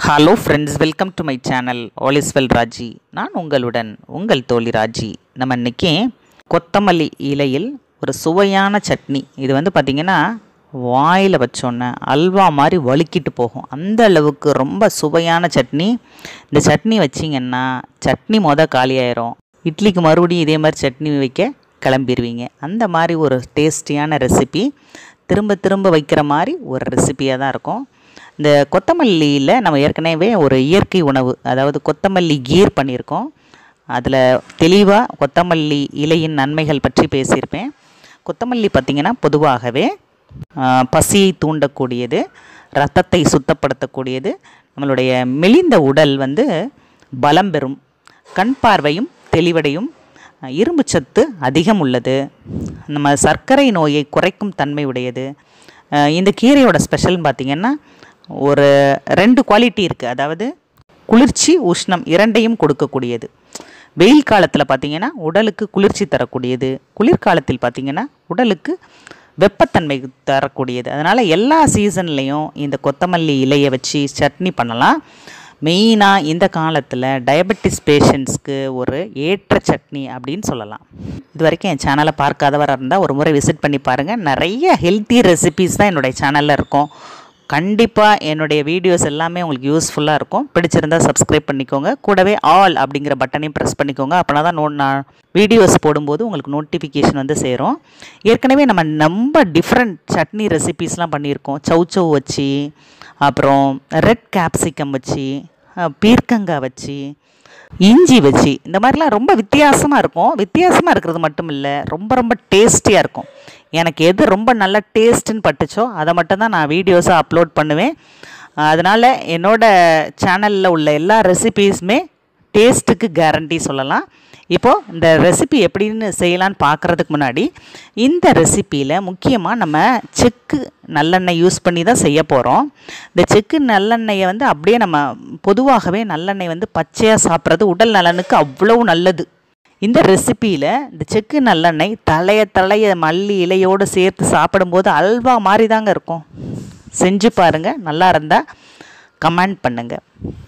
hello friends welcome to my channel all is well Raji நான் உங்களுடன் உங்கள் தோழி ராஜி நம்ம இன்னைக்கு கொத்தமல்லி இலையில் ஒரு சுவையான சட்னி இது வந்து பார்த்திங்கன்னா வாயில் வச்சோன்னே அல்வா மாதிரி வழுக்கிட்டு போகும் அந்த அளவுக்கு ரொம்ப சுவையான சட்னி இந்த சட்னி வச்சிங்கன்னா சட்னி மொதல் காலியாயிரும் இட்லிக்கு மறுபடியும் இதே மாதிரி சட்னி வைக்க கிளம்பிடுவீங்க அந்த மாதிரி ஒரு டேஸ்டியான ரெசிபி திரும்ப திரும்ப வைக்கிற மாதிரி ஒரு ரெசிபியாக தான் இருக்கும் இந்த கொத்தமல்லியில் நம்ம ஏற்கனவே ஒரு இயற்கை உணவு அதாவது கொத்தமல்லி கீர் பண்ணியிருக்கோம் அதில் தெளிவாக கொத்தமல்லி இலையின் நன்மைகள் பற்றி பேசியிருப்பேன் கொத்தமல்லி பார்த்திங்கன்னா பொதுவாகவே ஆ, பசியை தூண்டக்கூடியது ரத்தத்தை சுத்தப்படுத்தக்கூடியது நம்மளுடைய மெலிந்த உடல் வந்து பலம் பெறும் கண் பார்வையும் தெளிவடையும் அஹ், இரும்புச் சத்து அதிகம் உள்ளது நம்ம சர்க்கரை நோயை குறைக்கும் தன்மை உடையது அஹ், இந்த கீரையோட ஸ்பெஷல்னு பார்த்திங்கன்னா ஒரு ரெண்டு குவாலிட்டி இருக்குது அதாவது குளிர்ச்சி உஷ்ணம் இரண்டையும் கொடுக்கக்கூடியது வெயில் காலத்தில் பார்த்திங்கன்னா உடலுக்கு குளிர்ச்சி தரக்கூடியது குளிர்காலத்தில் பார்த்திங்கன்னா உடலுக்கு வெப்பத்தன்மை தரக்கூடியது அதனால் எல்லா சீசன்லேயும் இந்த கொத்தமல்லி இலையை வச்சு சட்னி பண்ணலாம் மெயினாக இந்த காலத்தில் டயபெட்டிஸ் பேஷண்ட்ஸ்க்கு ஒரு ஏற்ற சட்னி அப்படின்னு சொல்லலாம் இது வரைக்கும் என் சேனலை பார்க்காதவராக இருந்தால் ஒரு முறை விசிட் பண்ணி பாருங்கள் நிறைய ஹெல்த்தி ரெசிபீஸ் தான் என்னுடைய சேனலில் இருக்கும் கண்டிப்பாக என்னுடைய வீடியோஸ் எல்லாமே உங்களுக்கு யூஸ்ஃபுல்லாக இருக்கும் பிடிச்சிருந்தா சப்ஸ்கிரைப் பண்ணிக்கோங்க கூடவே ஆல் அப்படிங்கிற பட்டனையும் ப்ரெஸ் பண்ணிக்கோங்க அப்படின்னா தான் நோ நான் வீடியோஸ் போடும்போது உங்களுக்கு நோட்டிஃபிகேஷன் வந்து சேரும் ஏற்கனவே நம்ம ரொம்ப டிஃப்ரெண்ட் சட்னி ரெசிபீஸ்லாம் பண்ணியிருக்கோம் சௌச்சௌ வச்சு அப்புறம் ரெட் கேப்சிகம் வச்சு அஹ், பீர்க்கங்காய் வச்சு இஞ்சி வச்சு இந்த மாதிரிலாம் ரொம்ப வித்தியாசமாக இருக்கும் வித்தியாசமாக இருக்கிறது மட்டும் இல்லை ரொம்ப ரொம்ப டேஸ்டியாக இருக்கும் எனக்கு எது ரொம்ப நல்ல டேஸ்ட்டுன்னு பட்டுச்சோ அதை மட்டும்தான் நான் வீடியோஸாக அப்லோட் பண்ணுவேன் அதனால் என்னோட சேனலில் உள்ள எல்லா ரெசிபீஸுமே டேஸ்ட்டுக்கு கேரண்டி சொல்லலாம் இப்போது இந்த ரெசிபி எப்படின்னு செய்யலான்னு பார்க்குறதுக்கு முன்னாடி இந்த ரெசிப்பியில் முக்கியமாக நம்ம செக்கு நல்லெண்ணெய் யூஸ் பண்ணி தான் செய்ய போகிறோம் இந்த செக்கு நல்லெண்ணெயை வந்து அப்படியே நம்ம பொதுவாகவே நல்லெண்ணெய் வந்து பச்சையாக சாப்பிட்றது உடல் நலனுக்கு அவ்வளோ நல்லது இந்த ரெசிப்பியில் இந்த செக்கு நல்லெண்ணெய் தலைய தலைய மல்லி இலையோடு சேர்த்து சாப்பிடும்போது அல்வா மாதிரி தாங்க இருக்கும் செஞ்சு பாருங்கள் நல்லா இருந்தால் கமெண்ட் பண்ணுங்கள்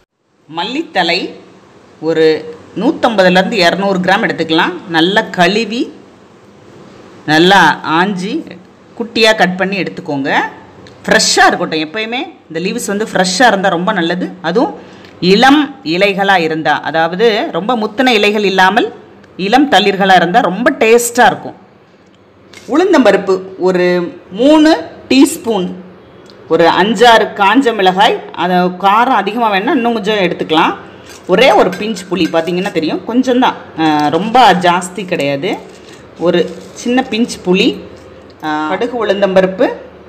மல்லித்தலை ஒரு நூற்றம்பதுலேருந்து இரநூறு கிராம் எடுத்துக்கலாம் நல்லா கழுவி நல்லா ஆஞ்சி குட்டியாக கட் பண்ணி எடுத்துக்கோங்க ஃப்ரெஷ்ஷாக இருக்கட்டும் எப்பயுமே இந்த லீவ்ஸ் வந்து ஃப்ரெஷ்ஷாக இருந்தால் ரொம்ப நல்லது அதுவும் இளம் இலைகளாக இருந்தால் அதாவது ரொம்ப முத்தின இலைகள் இல்லாமல் இளம் தளிர்களாக இருந்தால் ரொம்ப டேஸ்ட்டாக இருக்கும் உளுந்தம்பருப்பு ஒரு மூணு டீஸ்பூன் ஒரு அஞ்சாறு காஞ்ச மிளகாய் அதை காரம் அதிகமாக வேணால் இன்னும் கொஞ்சம் எடுத்துக்கலாம் ஒரே ஒரு பிஞ்ச் புளி பார்த்தீங்கன்னா தெரியும் கொஞ்சம் தான் ரொம்ப ஜாஸ்தி கிடையாது ஒரு சின்ன பிஞ்ச் புளி அஹ், கடுகு உளுந்தம்பருப்பு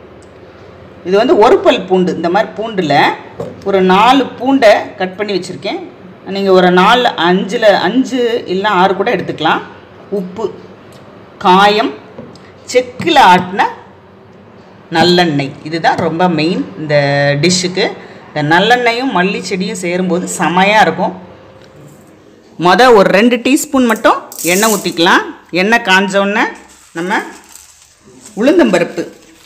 இது வந்து ஒரு பல் பூண்டு இந்த மாதிரி பூண்டில் ஒரு நாலு பூண்டை கட் பண்ணி வச்சுருக்கேன் நீங்கள் ஒரு நாலு அஞ்சில் அஞ்சு இல்லை ஆறு கூட எடுத்துக்கலாம் உப்பு காயம் செக்கில் ஆட்டின நல்லெண்ணெய் இதுதான் ரொம்ப மெயின் இந்த டிஷ்ஷுக்கு இந்த நல்லெண்ணெயும் மல்லி செடியும் சேரும்போது செமையாக இருக்கும் மொதல் ஒரு ரெண்டு டீஸ்பூன் மட்டும் எண்ணெய் ஊற்றிக்கலாம் எண்ணெய் காஞ்சோடனே நம்ம உளுந்தம்பருப்பு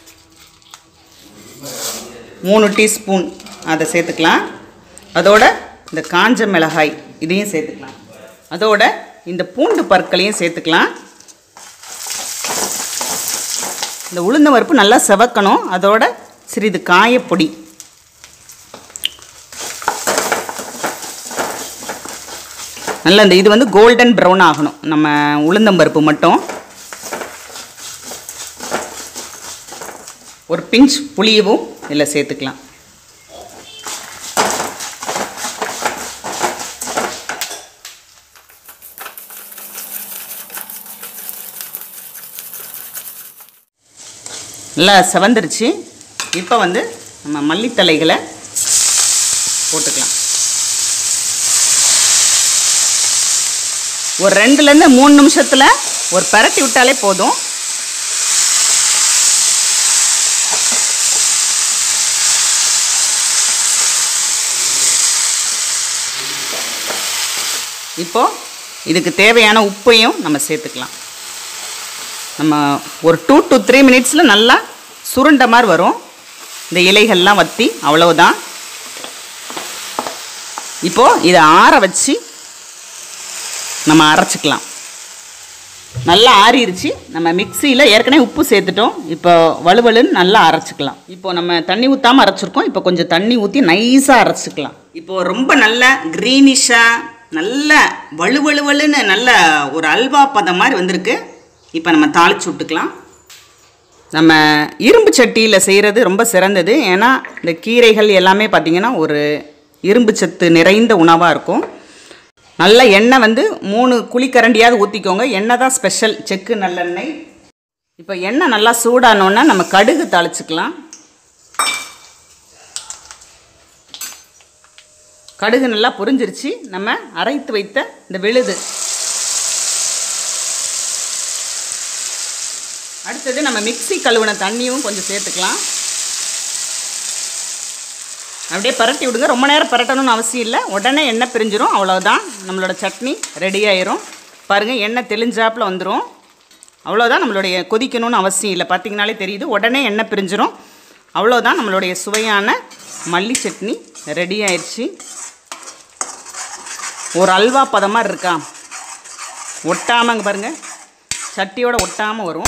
மூணு டீஸ்பூன் அதை சேர்த்துக்கலாம் அதோட இந்த காஞ்ச மிளகாய் இதையும் சேர்த்துக்கலாம் அதோட இந்த பூண்டு பற்களையும் சேர்த்துக்கலாம் இந்த உளுந்த பருப்பு நல்லா செவக்கணும் அதோட சிறிது காயப்பொடி நல்லா இந்த இது வந்து கோல்டன் ப்ரௌன் ஆகணும் நம்ம உளுந்தம்பருப்பு மட்டும் ஒரு பிஞ்ச் புளியவும் இதில் சேர்த்துக்கலாம் நல்லா செவந்துருச்சு இப்போ வந்து நம்ம மல்லித்தலைகளை போட்டுக்கலாம் ஒரு ரெண்டுலேருந்து மூணு நிமிஷத்தில் ஒரு பரட்டி விட்டாலே போதும் இப்போ இதுக்கு தேவையான உப்பையும் நம்ம சேர்த்துக்கலாம் நம்ம ஒரு டூ டு த்ரீ மினிட்ஸில் நல்லா சுருண்ட மாதிரி வரும் இந்த இலைகள்லாம் வற்றி அவ்வளவுதான் இப்போது இதை ஆற வச்சு நம்ம அரைச்சிக்கலாம் நல்லா ஆறிடுச்சு நம்ம மிக்சியில் ஏற்கனவே உப்பு சேர்த்துட்டோம் இப்போ வலுவலுன்னு நல்லா அரைச்சிக்கலாம் இப்போ நம்ம தண்ணி ஊற்றாமல் அரைச்சிருக்கோம் இப்போ கொஞ்சம் தண்ணி ஊற்றி நைஸாக அரைச்சிக்கலாம் இப்போ ரொம்ப நல்ல க்ரீனிஷாக நல்ல வலுவலுவலுன்னு நல்ல ஒரு அல்வா பதம் மாதிரி வந்திருக்கு இப்போ நம்ம தாளிச்சு விட்டுக்கலாம் நம்ம இரும்பு சட்டியில் செய்கிறது ரொம்ப சிறந்தது ஏன்னா இந்த கீரைகள் எல்லாமே பார்த்திங்கன்னா ஒரு இரும்பு சத்து நிறைந்த உணவாக இருக்கும் நல்ல எண்ணெய் வந்து மூணு குழிக்கரண்டியாவது ஊற்றிக்கோங்க எண்ணெய் தான் ஸ்பெஷல் செக்கு நல்லெண்ணெய் இப்போ எண்ணெய் நல்லா சூடானோன்னா நம்ம கடுகு தாளிச்சுக்கலாம் கடுகு நல்லா பொரிஞ்சிருச்சு நம்ம அரைத்து வைத்த இந்த விழுது அடுத்தது நம்ம மிக்ஸி கழுவின தண்ணியும் கொஞ்சம் சேர்த்துக்கலாம் அப்படியே பரட்டி விடுங்க ரொம்ப நேரம் பரட்டணும்னு அவசியம் இல்லை உடனே எண்ணெய் பிரிஞ்சிரும் அவ்வளோதான் நம்மளோட சட்னி ரெடி ஆயிரும் பாருங்கள் எண்ணெய் தெளிஞ்சாப்பில் வந்துடும் அவ்வளோதான் நம்மளுடைய கொதிக்கணும்னு அவசியம் இல்லை பார்த்தீங்கனாலே தெரியுது உடனே எண்ணெய் பிரிஞ்சிரும் அவ்வளோதான் நம்மளுடைய சுவையான மல்லி சட்னி ரெடி ஆயிடுச்சு ஒரு அல்வா பதமாக இருக்கா ஒட்டாமங்க பாருங்கள் சட்டியோட ஒட்டாமல் வரும்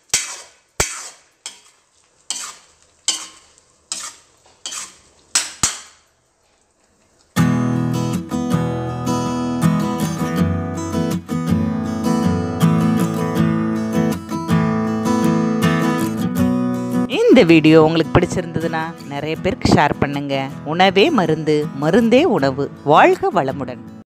இந்த வீடியோ உங்களுக்கு பிடிச்சிருந்ததுன்னா நிறைய பேருக்கு ஷேர் பண்ணுங்க உணவே மருந்து மருந்தே உணவு வாழ்க வளமுடன்